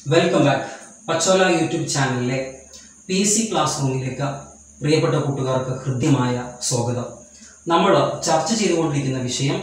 welcome back Pachola YouTube ചാനലിലെ P C class റൂമിലേക്ക് പ്രിയപ്പെട്ട കൂട്ടുകാർക്ക് ഹൃദ്യമായ സ്വാഗതം നമ്മൾ ചർച്ച ചെയ്തുകൊണ്ടിരിക്കുന്ന വിഷയം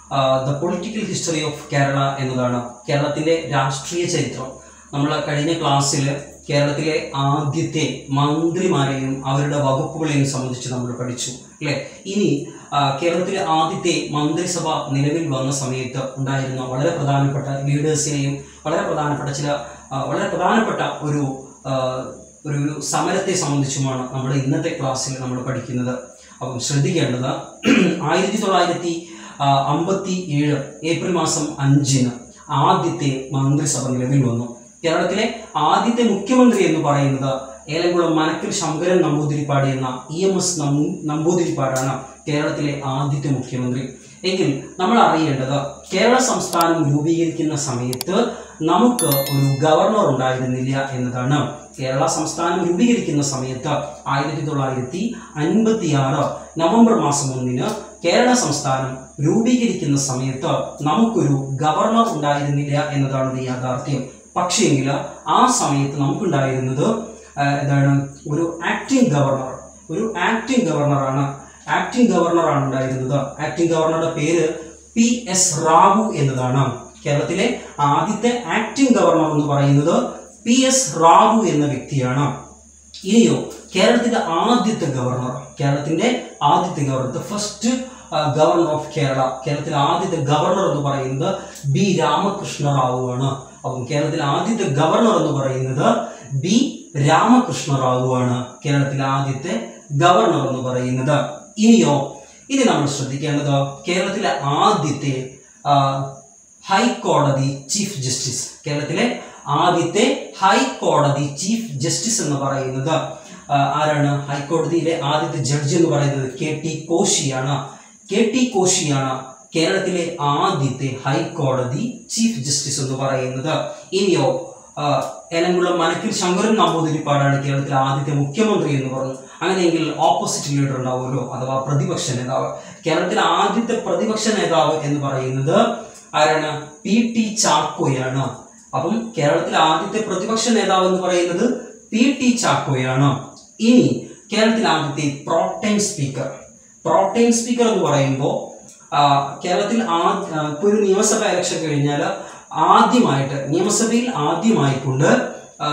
the political history of Kerala എന്നതാണ് കേരളത്തിൻ്റെ രാഷ്ട്രീയ ചരിത്രം നമ്മൾ കഴിഞ്ഞ ക്ലാസ്സിൽ കേരളത്തിലെ ആദ്യത്തെ മന്ത്രിമാരെയും അവരുടെ വകുപ്പുകളെയും സംബന്ധിച്ച് നമ്മൾ പഠിച്ചു അല്ലേ ഇനി ആ, കേരളത്തിലെ ആദ്യത്തെ മന്ത്രിസഭ നിലവിൽ വന്ന സമയത്ത് ഉണ്ടായിരുന്ന വളരെ പ്രധാനപ്പെട്ട ലീഡേഴ്സിനെയും വളരെ പ്രധാനപ്പെട്ട ചില ആ, വളരെ പ്രധാനപ്പെട്ട ഒരു ആ, ഒരു ഒരു സമരത്തെ സംബന്ധിച്ചുമാണ് നമ്മുടെ ഇന്നത്തെ ക്ലാസ്സിൽ നമ്മൾ പഠിക്കുന്നത് അപ്പം ശ്രദ്ധിക്കേണ്ടത് ആയിരത്തി തൊള്ളായിരത്തി അമ്പത്തി ഏഴ് ഏപ്രിൽ മാസം അഞ്ചിന് ആദ്യത്തെ മന്ത്രിസഭ നിലവിൽ വന്നു കേരളത്തിലെ ആദ്യത്തെ മുഖ്യമന്ത്രി എന്ന് പറയുന്നത് ഏലംകുളം മനക്കൽ ശങ്കരൻ നമ്പൂതിരിപ്പാട് എന്ന ഇ എം എസ് നമ്പൂതിരിപ്പാടാണ് കേരളത്തിലെ ആദ്യത്തെ മുഖ്യമന്ത്രി എങ്കിൽ നമ്മൾ അറിയേണ്ടത് കേരള സംസ്ഥാനം രൂപീകരിക്കുന്ന സമയത്ത് നമുക്ക് ഒരു ഗവർണർ ഉണ്ടായിരുന്നില്ല എന്നതാണ് കേരള സംസ്ഥാനം രൂപീകരിക്കുന്ന സമയത്ത് ആയിരത്തി തൊള്ളായിരത്തി അൻപത്തി ആറ് നവംബർ മാസം ഒന്നിന് കേരള സംസ്ഥാനം രൂപീകരിക്കുന്ന സമയത്ത് നമുക്കൊരു ഗവർണർ ഉണ്ടായിരുന്നില്ല എന്നതാണ് ഒരു യാഥാർത്ഥ്യം പക്ഷേങ്കിൽ ആ സമയത്ത് നമുക്കുണ്ടായിരുന്നത് ആ, എന്താണ് ഒരു ആക്ടിംഗ് ഗവർണർ ഒരു ആക്ടിംഗ് ഗവർണറാണ് ആക്ടിംഗ് ഗവർണറാണ് ഉണ്ടായിരുന്നത് ആക്ടിംഗ് ഗവർണറുടെ പേര് പി എസ് റാവു എന്നതാണ് കേരളത്തിലെ ആദ്യത്തെ ആക്ടിംഗ് ഗവർണർ എന്ന് പറയുന്നത് പി എസ് റാവു എന്ന വ്യക്തിയാണ് ഇനിയോ കേരളത്തിന്റെ ആദ്യത്തെ ഗവർണർ കേരളത്തിന്റെ ആദ്യത്തെ governor the first governor of Kerala കേരളത്തിലെ ആദ്യത്തെ ഗവർണർ എന്ന് പറയുന്നത് ബി രാമകൃഷ്ണ റാവു ആണ് അപ്പം കേരളത്തിലെ ആദ്യത്തെ ഗവർണർ എന്ന് പറയുന്നത് ബി രാമകൃഷ്ണ റാവു ആണ് കേരളത്തിലെ ആദ്യത്തെ ഗവർണർ എന്ന് പറയുന്നത് ഇനിയോ ഇനി നമ്മൾ ശ്രദ്ധിക്കേണ്ടത് കേരളത്തിലെ ആദ്യത്തെ ആ, ഹൈക്കോടതി ചീഫ് ജസ്റ്റിസ് കേരളത്തിലെ ആദ്യത്തെ ഹൈക്കോടതി ചീഫ് ജസ്റ്റിസ് എന്ന് പറയുന്നത് ആ, ആരാണ് ഹൈക്കോടതിയിലെ ആദ്യത്തെ ജഡ്ജി എന്ന് പറയുന്നത് കെ ടി കോശിയാണ് കെ ടി കോശിയാണ് കേരളത്തിലെ ആദ്യത്തെ ഹൈക്കോടതി ചീഫ് ജസ്റ്റിസ് എന്ന് പറയുന്നത് ഇനിയോ ആ, ഏലംകുളം മനക്കിൽ ശങ്കരൻ നമ്പൂതിരിപ്പാടാണ് കേരളത്തിലെ ആദ്യത്തെ മുഖ്യമന്ത്രി എന്ന് പറഞ്ഞു അങ്ങനെയെങ്കിൽ ഓപ്പോസിറ്റ് ലീഡർ ഉണ്ടാവുമല്ലോ അഥവാ പ്രതിപക്ഷ നേതാവ് കേരളത്തിലെ ആദ്യത്തെ പ്രതിപക്ഷ നേതാവ് എന്ന് പറയുന്നത് ആരാണ് പി ടി ചാക്കോയാണ് അപ്പം കേരളത്തിലെ ആദ്യത്തെ പ്രതിപക്ഷ നേതാവ് എന്ന് പറയുന്നത് പി ടി ചാക്കോയാണ് ഇനി കേരളത്തിലെ ആദ്യത്തെ പ്രോട്ടൈം സ്പീക്കർ പ്രോട്ടൈം സ്പീക്കർ എന്ന് പറയുമ്പോൾ ആ, കേരളത്തിൽ ആ ആ, ഇപ്പൊ ഒരു നിയമസഭ ഇലക്ഷൻ കഴിഞ്ഞാൽ ആദ്യമായിട്ട് നിയമസഭയിൽ ആദ്യമായിക്കൊണ്ട് ആ,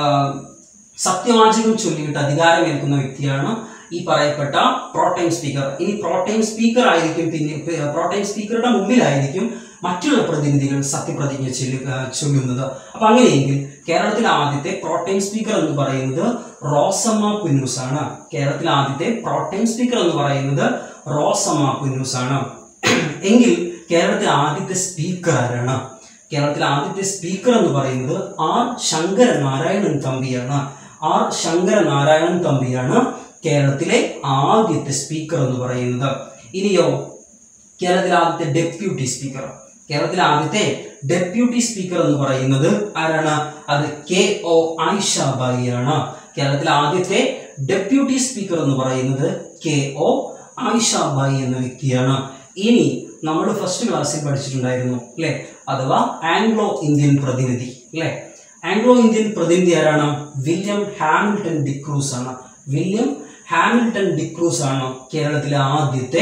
സത്യവാചകം ചൊല്ലിയിട്ട് അധികാരമേൽക്കുന്ന വ്യക്തിയാണ് ഈ പറയപ്പെട്ട പ്രോട്ടൈം സ്പീക്കർ ഇനി പ്രോട്ടൈം സ്പീക്കർ ആയിരിക്കും പിന്നെ പ്രോട്ടൈം സ്പീക്കറുടെ മുമ്പിലായിരിക്കും മറ്റുള്ള പ്രതിനിധികൾ സത്യപ്രതിജ്ഞ ചൊല്ലു ആ, ചൊല്ലുന്നത് അപ്പൊ അങ്ങനെയെങ്കിൽ കേരളത്തിലെ ആദ്യത്തെ പ്രോട്ടൈം സ്പീക്കർ എന്ന് പറയുന്നത് റോസമ്മ പുന്നൂസ് ആണ് കേരളത്തിലെ ആദ്യത്തെ പ്രോട്ടൈം സ്പീക്കർ എന്ന് പറയുന്നത് റോസമ്മ പുന്നൂസ് ആണ് എങ്കിൽ കേരളത്തിലെ ആദ്യത്തെ സ്പീക്കർ ആരാണ് കേരളത്തിലെ ആദ്യത്തെ സ്പീക്കർ എന്ന് പറയുന്നത് ആർ ശങ്കര നാരായണൻ തമ്പിയാണ് ആർ ശങ്കര നാരായണൻ തമ്പിയാണ് കേരളത്തിലെ ആദ്യത്തെ സ്പീക്കർ എന്ന് പറയുന്നത് ഇനിയോ കേരളത്തിലെ ആദ്യത്തെ ഡെപ്യൂട്ടി സ്പീക്കർ കേരളത്തിലെ ആദ്യത്തെ ഡെപ്യൂട്ടി സ്പീക്കർ എന്ന് പറയുന്നത് ആരാണ് അത് കെ ഒ ആയിഷാബായി ആണ് കേരളത്തിലെ ആദ്യത്തെ ഡെപ്യൂട്ടി സ്പീക്കർ എന്ന് പറയുന്നത് കെ ഒ ആയിഷാബായി എന്ന വ്യക്തിയാണ് ഇനി നമ്മൾ ഫസ്റ്റ് ക്ലാസ്സിൽ പഠിച്ചിട്ടുണ്ടായിരുന്നു അല്ലെ അഥവാ ആംഗ്ലോ ഇന്ത്യൻ പ്രതിനിധി അല്ലെ ആംഗ്ലോ ഇന്ത്യൻ പ്രതിനിധി ആരാണ് വില്യം ഹാമിൽട്ടൺ ഡിക്രൂസ് ആണ് വില്യം ഹാമിൽട്ടൺ ഡിക്രൂസ് ആണ് കേരളത്തിലെ ആദ്യത്തെ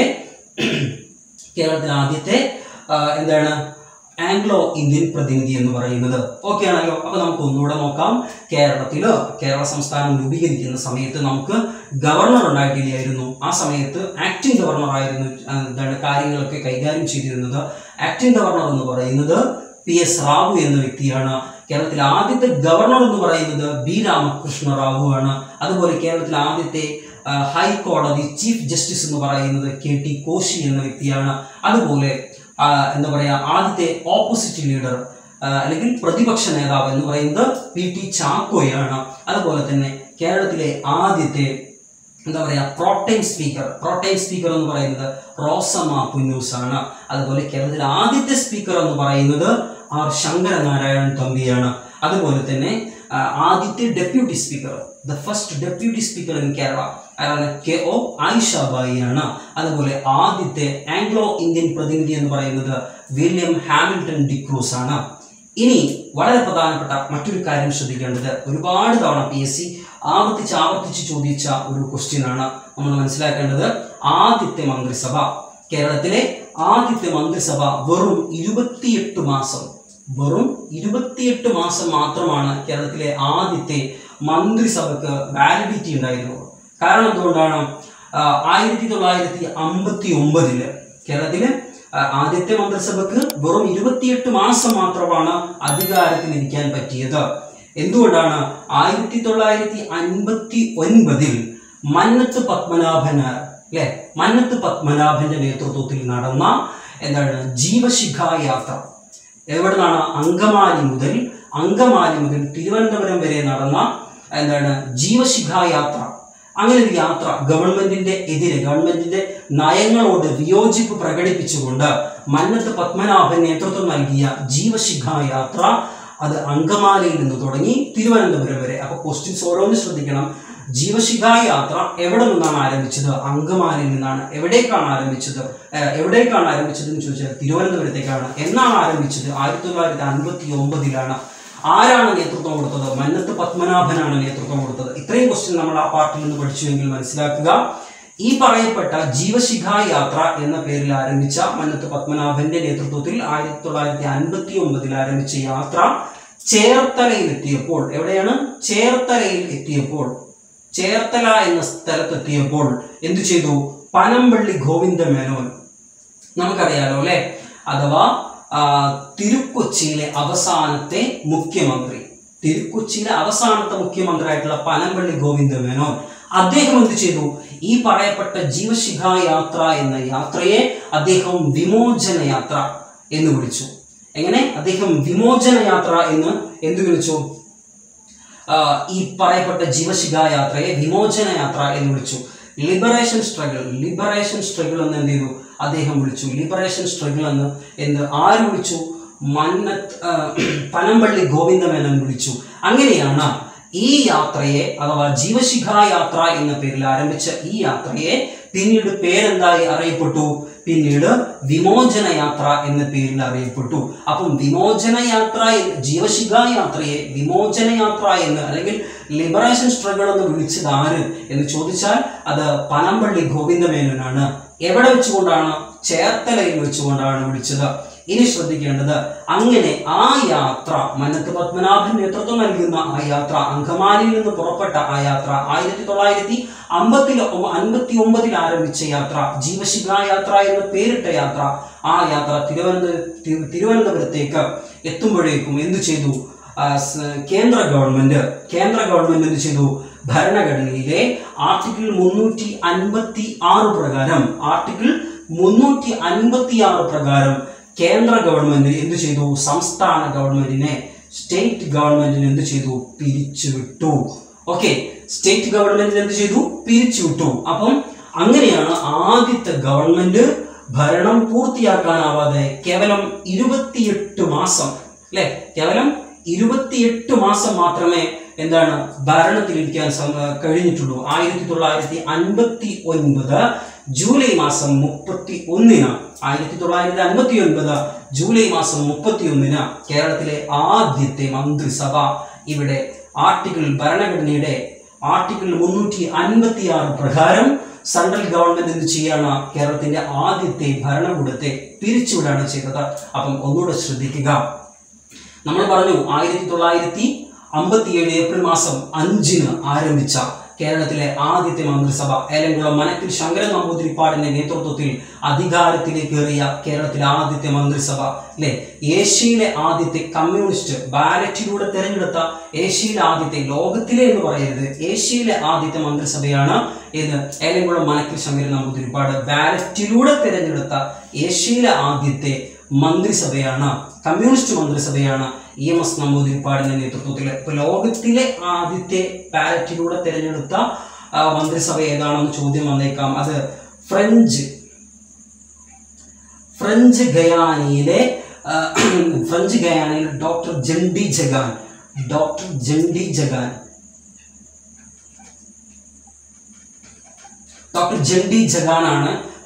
കേരളത്തിലെ ആദ്യത്തെ ആ, എന്താണ് ആംഗ്ലോ ഇന്ത്യൻ പ്രതിനിധി എന്ന് പറയുന്നത് ഓക്കെ ആണല്ലോ അപ്പൊ നമുക്ക് ഒന്നുകൂടെ നോക്കാം കേരളത്തില് കേരള സംസ്ഥാനം രൂപീകരിക്കുന്ന സമയത്ത് നമുക്ക് ഗവർണർ ഉണ്ടായിട്ടില്ലായിരുന്നു ആ സമയത്ത് ആക്ടിംഗ് ഗവർണർ ആയിരുന്നു ആ, എന്താണ് കാര്യങ്ങളൊക്കെ കൈകാര്യം ചെയ്തിരുന്നത് ആക്ടിംഗ് ഗവർണർ എന്ന് പറയുന്നത് പി എസ് റാവു എന്ന വ്യക്തിയാണ് കേരളത്തിലെ ആദ്യത്തെ ഗവർണർ എന്ന് പറയുന്നത് ബി രാമകൃഷ്ണ റാവു ആണ് അതുപോലെ കേരളത്തിലെ ആദ്യത്തെ ആ, ഹൈക്കോടതി ചീഫ് ജസ്റ്റിസ് എന്ന് പറയുന്നത് കെ ടി കോശി എന്ന വ്യക്തിയാണ് അതുപോലെ ആ, എന്താ പറയാ ആദ്യത്തെ ഓപ്പോസിറ്റ് ലീഡർ അല്ലെങ്കിൽ പ്രതിപക്ഷ നേതാവ് എന്ന് പറയുന്നത് പി ടി ചാക്കോയാണ് അതുപോലെ തന്നെ കേരളത്തിലെ ആദ്യത്തെ എന്താ പറയാ പ്രോട്ടൈം സ്പീക്കർ പ്രോട്ടൈം സ്പീക്കർ എന്ന് പറയുന്നത് റോസമ്മ പുന്നൂസ് ആണ് അതുപോലെ കേരളത്തിലെ ആദ്യത്തെ സ്പീക്കർ എന്ന് പറയുന്നത് ആർ ശങ്കരനാരായണൻ തമ്പിയാണ് അതുപോലെ തന്നെ ആ, ആദ്യത്തെ deputy speaker the first deputy speaker in Kerala ആരാണ് കെ ഒ ആയിഷാബായി ആണ് അതുപോലെ ആദ്യത്തെ ആംഗ്ലോ ഇന്ത്യൻ പ്രതിനിധി എന്ന് പറയുന്നത് വില്യം ഹാമിൽട്ടൺ ഡിക്രൂസ് ആണ് ഇനി വളരെ പ്രധാനപ്പെട്ട മറ്റൊരു കാര്യം ശ്രദ്ധിക്കേണ്ടത് ഒരുപാട് തവണ പി എസ് സി ആവർത്തിച്ച് ആവർത്തിച്ച് ചോദിച്ച ഒരു ക്വസ്റ്റ്യൻ ആണ് നമ്മൾ മനസ്സിലാക്കേണ്ടത് ആദ്യത്തെ മന്ത്രിസഭ കേരളത്തിലെ ആദ്യത്തെ മന്ത്രിസഭ വെറും ഇരുപത്തിയെട്ട് മാസം വെറും ഇരുപത്തിയെട്ട് മാസം മാത്രമാണ് കേരളത്തിലെ ആദ്യത്തെ മന്ത്രിസഭയ്ക്ക് വാലിഡിറ്റി ഉണ്ടായിരുന്നത് കാരണം എന്തുകൊണ്ടാണ് ആ, ആയിരത്തി തൊള്ളായിരത്തി അമ്പത്തി ഒമ്പതില് കേരളത്തിലെ ആ, ആദ്യത്തെ മന്ത്രിസഭയ്ക്ക് വെറും ഇരുപത്തിയെട്ട് മാസം മാത്രമാണ് അധികാരത്തിലിരിക്കാൻ പറ്റിയത് എന്തുകൊണ്ടാണ് ആയിരത്തി തൊള്ളായിരത്തി അൻപത്തി ഒൻപതിൽ മന്നത്ത് പത്മനാഭൻ അല്ലെ മന്നത്ത് പത്മനാഭന്റെ നേതൃത്വത്തിൽ നടന്ന എന്താണ് ജീവശിഖ യാത്ര എവിടെ നിന്നാണ് അങ്കമാലി മുതൽ അങ്കമാലി മുതൽ തിരുവനന്തപുരം വരെ നടന്ന എന്താണ് ജീവശിഖ യാത്ര അങ്ങനെ ഒരു യാത്ര ഗവൺമെന്റിന്റെ എതിരെ ഗവൺമെന്റിന്റെ നയങ്ങളോട് വിയോജിപ്പ് പ്രകടിപ്പിച്ചുകൊണ്ട് മന്നത്ത് പത്മനാഭൻ നേതൃത്വം നൽകിയ ജീവശിഖ യാത്ര അത് അങ്കമാലിയിൽ നിന്ന് തുടങ്ങി തിരുവനന്തപുരം വരെ അപ്പൊ ക്വസ്റ്റ്യൻസ് ഓരോന്ന് ശ്രദ്ധിക്കണം ജീവശിഖ യാത്ര എവിടെ നിന്നാണ് ആരംഭിച്ചത് അങ്കമാലിയിൽ നിന്നാണ് എവിടേക്കാണ് ആരംഭിച്ചത് ഏഹ് എവിടേക്കാണ് ആരംഭിച്ചത് എന്ന് ചോദിച്ചാൽ തിരുവനന്തപുരത്തേക്കാണ് എന്നാണ് ആരംഭിച്ചത് ആയിരത്തി തൊള്ളായിരത്തി അൻപത്തി ഒമ്പതിലാണ് ആരാണ് നേതൃത്വം കൊടുത്തത് മന്നത്ത് പത്മനാഭനാണ് നേതൃത്വം കൊടുത്തത് ഇത്രയും ക്വസ്റ്റ്യൻ നമ്മൾ ആ പാർട്ടിൽ നിന്ന് പഠിച്ചുവെങ്കിൽ മനസ്സിലാക്കുക ഈ പറയപ്പെട്ട ജീവശിഖ യാത്ര എന്ന പേരിൽ ആരംഭിച്ച മന്നത്ത് പത്മനാഭന്റെ നേതൃത്വത്തിൽ ആയിരത്തി തൊള്ളായിരത്തി അൻപത്തി ഒമ്പതിൽ ആരംഭിച്ച യാത്ര ചേർത്തലയിൽ എത്തിയപ്പോൾ എവിടെയാണ് ചേർത്തലയിൽ എത്തിയപ്പോൾ ചേർത്തല എന്ന സ്ഥലത്തെത്തിയപ്പോൾ എന്തു ചെയ്തു പനമ്പള്ളി ഗോവിന്ദ മേനോൻ നമുക്കറിയാലോ അല്ലെ അഥവാ ആ, തിരുക്കൊച്ചിയിലെ അവസാനത്തെ മുഖ്യമന്ത്രി തിരുക്കൊച്ചിയിലെ അവസാനത്തെ മുഖ്യമന്ത്രിയായിട്ടുള്ള പനമ്പള്ളി ഗോവിന്ദ മേനോൻ അദ്ദേഹം എന്ത് ചെയ്തു ഈ പറയപ്പെട്ട ജീവശിഖ യാത്ര എന്ന യാത്രയെ അദ്ദേഹം വിമോചന യാത്ര എന്ന് വിളിച്ചു എങ്ങനെ അദ്ദേഹം വിമോചന യാത്ര എന്ന് എന്ത് വിളിച്ചു ആ, ഈ പറയപ്പെട്ട ജീവശിഖ യാത്രയെ വിമോചന യാത്ര എന്ന് വിളിച്ചു ലിബറേഷൻ സ്ട്രഗിൾ ലിബറേഷൻ സ്ട്രഗിൾ എന്ന് എന്ത് ചെയ്തു അദ്ദേഹം വിളിച്ചു ലിബറേഷൻ സ്ട്രഗിൾ എന്ന് എന്ന് ആര് വിളിച്ചു മന്നത്ത് ആ, പനമ്പള്ളി ഗോവിന്ദമേനൻ വിളിച്ചു അങ്ങനെയാണ് ഈ യാത്രയെ അഥവാ ജീവശിഖ യാത്ര എന്ന പേരിൽ ആരംഭിച്ച ഈ യാത്രയെ പിന്നീട് പേരെന്തായി അറിയപ്പെട്ടു പിന്നീട് വിമോചന യാത്ര എന്ന പേരിൽ അറിയപ്പെട്ടു അപ്പം വിമോചന യാത്ര എന്ന് ജീവശിഖ യാത്രയെ വിമോചന യാത്ര എന്ന് അല്ലെങ്കിൽ ലിബറേഷൻ സ്ട്രഗിൾ എന്ന് വിളിച്ചത് ആര് എന്ന് ചോദിച്ചാൽ അത് പനമ്പള്ളി ഗോവിന്ദമേനോനാണ് എവിടെ വെച്ചുകൊണ്ടാണ് ചേർത്തലയിൽ വെച്ചുകൊണ്ടാണ് വിളിച്ചത് ഇനി ശ്രദ്ധിക്കേണ്ടത് അങ്ങനെ ആ യാത്ര മന്നത്ത് പത്മനാഭൻ നേതൃത്വം നൽകുന്ന ആ യാത്ര അങ്കമാലിയിൽ നിന്ന് പുറപ്പെട്ട ആ യാത്ര ആയിരത്തി തൊള്ളായിരത്തി അമ്പത്തിൽ അൻപത്തി ഒമ്പതിൽ ആരംഭിച്ച യാത്ര ജീവശിഖ യാത്ര എന്ന് പേരിട്ട യാത്ര ആ യാത്ര തിരുവനന്തപുരം തി- തിരുവനന്തപുരത്തേക്ക് എത്തുമ്പോഴേക്കും എന്തു ചെയ്തു ആ, സ്- കേന്ദ്ര ഗവൺമെന്റ് കേന്ദ്ര ഗവൺമെന്റ് എന്ത് ചെയ്തു ഭരണഘടനയിലെ ആർട്ടിക്കിൾ മുന്നൂറ്റി അൻപത്തി ആറ് പ്രകാരം ആർട്ടിക്കിൾ മുന്നൂറ്റി അൻപത്തി ആറ് പ്രകാരം കേന്ദ്ര ഗവൺമെന്റ് എന്ത് ചെയ്തു സംസ്ഥാന ഗവൺമെന്റിനെ സ്റ്റേറ്റ് ഗവൺമെന്റിന് എന്ത് ചെയ്തു പിരിച്ചുവിട്ടു ഓക്കെ സ്റ്റേറ്റ് ഗവൺമെന്റിന് എന്ത് ചെയ്തു പിരിച്ചുവിട്ടു അപ്പം അങ്ങനെയാണ് ആദ്യത്തെ ഗവൺമെന്റ് ഭരണം പൂർത്തിയാക്കാനാവാതെ കേവലം ഇരുപത്തിയെട്ട് മാസം അല്ലെ കേവലം ഇരുപത്തിയെട്ട് മാസം മാത്രമേ എന്താണ് ഭരണത്തിലിരിക്കാൻ സം- കഴിഞ്ഞിട്ടുള്ളൂ ആയിരത്തി തൊള്ളായിരത്തി അൻപത്തി ഒൻപത് ജൂലൈ മാസം മുപ്പത്തി ഒന്നിന് ആയിരത്തി തൊള്ളായിരത്തി അൻപത്തി ഒൻപത് ജൂലൈ മാസം മുപ്പത്തി ഒന്നിന് കേരളത്തിലെ ആദ്യത്തെ മന്ത്രിസഭ ഇവിടെ ആർട്ടിക്കിൾ ഭരണഘടനയുടെ ആർട്ടിക്കിൾ മുന്നൂറ്റി അൻപത്തി ആറ് പ്രകാരം സെൻട്രൽ ഗവൺമെന്റ് എന്ത് ചെയ്യാണ് കേരളത്തിന്റെ ആദ്യത്തെ ഭരണകൂടത്തെ പിരിച്ചുവിടാണ് ചെയ്തത് അപ്പം ഒന്നുകൂടെ ശ്രദ്ധിക്കുക നമ്മൾ പറഞ്ഞു ആയിരത്തി തൊള്ളായിരത്തി അമ്പത്തിയേഴ് ഏപ്രിൽ മാസം അഞ്ചിന് ആരംഭിച്ച കേരളത്തിലെ ആദ്യത്തെ മന്ത്രിസഭ ഏലംകുളം മനക്കിൽ ശങ്കരൻ നമ്പൂതിരിപ്പാടിന്റെ നേതൃത്വത്തിൽ അധികാരത്തിലേക്ക് കയറിയ കേരളത്തിലെ ആദ്യത്തെ മന്ത്രിസഭ അല്ലെ ഏഷ്യയിലെ ആദ്യത്തെ കമ്മ്യൂണിസ്റ്റ് ബാലറ്റിലൂടെ തെരഞ്ഞെടുത്ത ഏഷ്യയിലെ ആദ്യത്തെ ലോകത്തിലെ എന്ന് പറയരുത് ഏഷ്യയിലെ ആദ്യത്തെ മന്ത്രിസഭയാണ് ഇത് ഏലംകുളം മനക്കിൽ ശങ്കരൻ നമ്പൂതിരിപ്പാട് ബാലറ്റിലൂടെ തെരഞ്ഞെടുത്ത ഏഷ്യയിലെ ആദ്യത്തെ മന്ത്രിസഭയാണ് കമ്മ്യൂണിസ്റ്റ് മന്ത്രിസഭയാണ് ഇ എം എസ് നമ്പൂതിരിപ്പാടിന്റെ നേതൃത്വത്തിൽ ഇപ്പൊ ലോകത്തിലെ ആദ്യത്തെ ബാലറ്റിലൂടെ തിരഞ്ഞെടുത്ത ആ, മന്ത്രിസഭ ഏതാണെന്ന് ചോദ്യം വന്നേക്കാം അത് ഫ്രഞ്ച് ഫ്രഞ്ച് ഗയാനയിലെ ആ, ഫ്രഞ്ച് ഗയാനയിൽ doctor Cheddi Jagan doctor Cheddi Jagan doctor Cheddi ജഗാനാണ്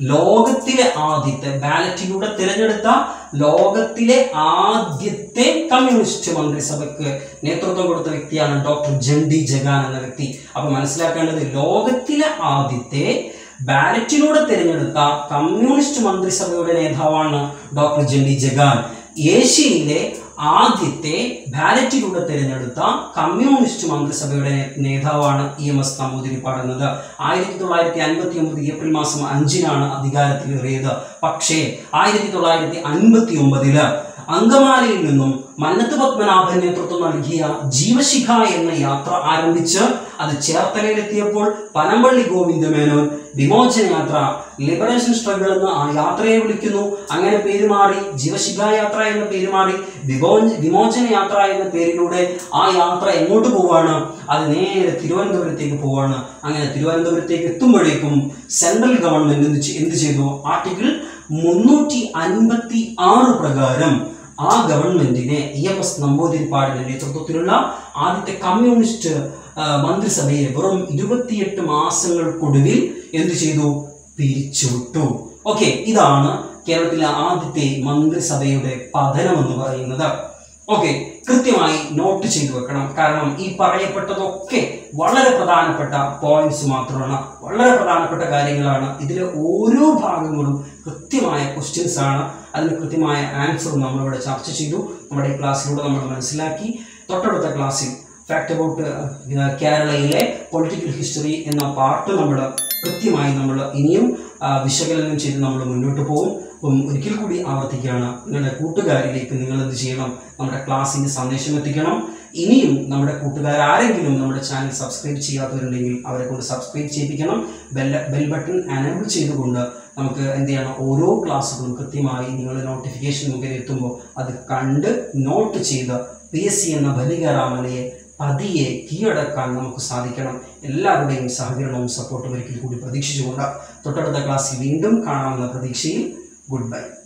ലോകത്തിലെ ആദ്യത്തെ ബാലറ്റിലൂടെ തിരഞ്ഞെടുത്ത ലോകത്തിലെ ആദ്യത്തെ കമ്മ്യൂണിസ്റ്റ് മന്ത്രിസഭയ്ക്ക് നേതൃത്വം കൊടുത്ത വ്യക്തിയാണ് ഡോക്ടർ ജണ്ടി ജഗാൻ എന്ന വ്യക്തി അപ്പൊ മനസ്സിലാക്കേണ്ടത് ലോകത്തിലെ ആദ്യത്തെ ബാലറ്റിലൂടെ തിരഞ്ഞെടുത്ത കമ്മ്യൂണിസ്റ്റ് മന്ത്രിസഭയുടെ നേതാവാണ് ഡോക്ടർ ജണ്ടി ജഗാൻ ഏഷ്യയിലെ ആദ്യത്തെ ബാലറ്റിലൂടെ തിരഞ്ഞെടുത്ത കമ്മ്യൂണിസ്റ്റ് മന്ത്രിസഭയുടെ നേ- നേതാവാണ് ഇ എം എസ് നമ്പൂതിരിപ്പാട് എന്നത് ആയിരത്തി തൊള്ളായിരത്തി അൻപത്തി ഒമ്പത് ഏപ്രിൽ മാസം അഞ്ചിനാണ് അധികാരത്തിലേറിയത് പക്ഷേ ആയിരത്തി തൊള്ളായിരത്തി അൻപത്തി ഒമ്പതില് അങ്കമാലിയിൽ നിന്നും മന്നത്ത് പത്മനാഭൻ നേതൃത്വം നൽകിയ ജീവശിഖ എന്ന യാത്ര ആരംഭിച്ച് അത് ചേർത്തലയിലെത്തിയപ്പോൾ പനമ്പള്ളി ഗോവിന്ദമേനോൻ വിമോചന യാത്ര ലിബറേഷൻ സ്ട്രഗിൾ എന്ന് ആ യാത്രയെ വിളിക്കുന്നു അങ്ങനെ പേര് മാറി ജീവശിഖ യാത്ര എന്ന പേര് മാറി വിമോ വിമോചന യാത്ര എന്ന പേരിലൂടെ ആ യാത്ര എങ്ങോട്ട് പോവാണ് അത് നേരെ തിരുവനന്തപുരത്തേക്ക് പോവാണ് അങ്ങനെ തിരുവനന്തപുരത്തേക്ക് എത്തുമ്പോഴേക്കും സെൻട്രൽ ഗവൺമെന്റ് എന്ത് ചെ- എന്ത് ചെയ്തു ആർട്ടിക്കിൾ മുന്നൂറ്റി അൻപത്തി ആറ് പ്രകാരം ആ ഗവൺമെന്റിനെ ഇ എം എസ് നമ്പൂതിരിപ്പാടിന്റെ നേതൃത്വത്തിലുള്ള ആദ്യത്തെ കമ്മ്യൂണിസ്റ്റ് ആ, മന്ത്രിസഭയെ വെറും ഇരുപത്തിയെട്ട് മാസങ്ങൾക്കൊടുവിൽ എന്ത് ചെയ്തു പിരിച്ചുവിട്ടു ഓക്കെ ഇതാണ് കേരളത്തിലെ ആദ്യത്തെ മന്ത്രിസഭയുടെ പതനം എന്ന് പറയുന്നത് ഓക്കെ കൃത്യമായി നോട്ട് ചെയ്തു വെക്കണം കാരണം ഈ പറയപ്പെട്ടതൊക്കെ വളരെ പ്രധാനപ്പെട്ട പോയിന്റ്സ് മാത്രമാണ് വളരെ പ്രധാനപ്പെട്ട കാര്യങ്ങളാണ് ഇതിലെ ഓരോ ഭാഗങ്ങളും കൃത്യമായ ക്വസ്റ്റ്യൻസ് ആണ് അതിന് കൃത്യമായ ആൻസറും നമ്മളിവിടെ ചർച്ച ചെയ്തു നമ്മുടെ ഈ ക്ലാസ്സിലൂടെ നമ്മൾ മനസ്സിലാക്കി തൊട്ടടുത്ത ക്ലാസ്സിൽ ഫാക്ട് അബൌട്ട് കേരളയിലെ പൊളിറ്റിക്കൽ ഹിസ്റ്ററി എന്ന പാർട്ട് നമ്മൾ കൃത്യമായി നമ്മൾ ഇനിയും ആ, വിശകലനം ചെയ്ത് നമ്മൾ മുന്നോട്ട് പോകും അപ്പം ഒരിക്കൽ കൂടി ആവർത്തിക്കുകയാണ് നിങ്ങളുടെ കൂട്ടുകാരിലേക്ക് നിങ്ങൾ എന്ത് ചെയ്യണം നമ്മുടെ ക്ലാസ്സിൻ്റെ സന്ദേശം എത്തിക്കണം ഇനിയും നമ്മുടെ കൂട്ടുകാർ ആരെങ്കിലും നമ്മുടെ ചാനൽ സബ്സ്ക്രൈബ് ചെയ്യാത്തവരുണ്ടെങ്കിൽ അവരെ കൊണ്ട് സബ്സ്ക്രൈബ് ചെയ്യിപ്പിക്കണം ബെൽ ബെൽ ബട്ടൺ അനേബിൾ ചെയ്തുകൊണ്ട് നമുക്ക് എന്ത് ചെയ്യണം ഓരോ ക്ലാസ്സുകളും കൃത്യമായി നിങ്ങളുടെ നോട്ടിഫിക്കേഷൻ മുഖേന എത്തുമ്പോൾ അത് കണ്ട് നോട്ട് ചെയ്ത് പി എസ് സി എന്ന ബലികേറാമലയെ പതിയെ കീഴടക്കാൻ നമുക്ക് സാധിക്കണം എല്ലാവരുടെയും സഹകരണവും സപ്പോർട്ടും ഒരിക്കൽ കൂടി പ്രതീക്ഷിച്ചുകൊണ്ട് തൊട്ടടുത്ത ക്ലാസ്സിൽ വീണ്ടും കാണാമെന്ന പ്രതീക്ഷയിൽ ഗുഡ് ബൈ